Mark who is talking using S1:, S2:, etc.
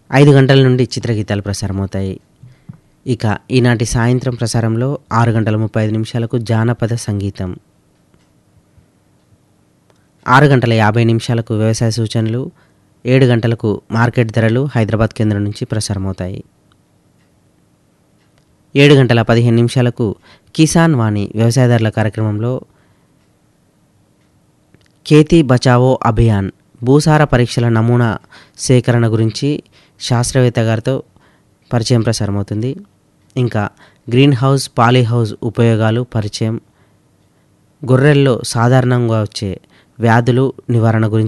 S1: ఐదు గంటల నుండి చిత్రగీతాలు ప్రసారమవుతాయి ఇక ఈనాటి సాయంత్రం ప్రసారంలో ఆరు గంటల ముప్పై ఐదు నిమిషాలకు జానపద సంగీతం ఆరు గంటల యాభై నిమిషాలకు వ్యవసాయ సూచనలు ఏడు గంటలకు మార్కెట్ ధరలు హైదరాబాద్ కేంద్రం నుంచి ప్రసారమవుతాయి ఏడు గంటల పదిహేను నిమిషాలకు కిసాన్ వాణి వ్యవసాయదారుల కార్యక్రమంలో ఖేతీ బచావో అభియాన్ భూసార పరీక్షల నమూనా సేకరణ గురించి శాస్త్రవేత్త గారితో పరిచయం ప్రసారమవుతుంది ఇంకా గ్రీన్ హౌస్ పాలీ హౌస్ ఉపయోగాలు పరిచయం గొర్రెల్లో సాధారణంగా వచ్చే వ్యాధులు నివారణ గురించి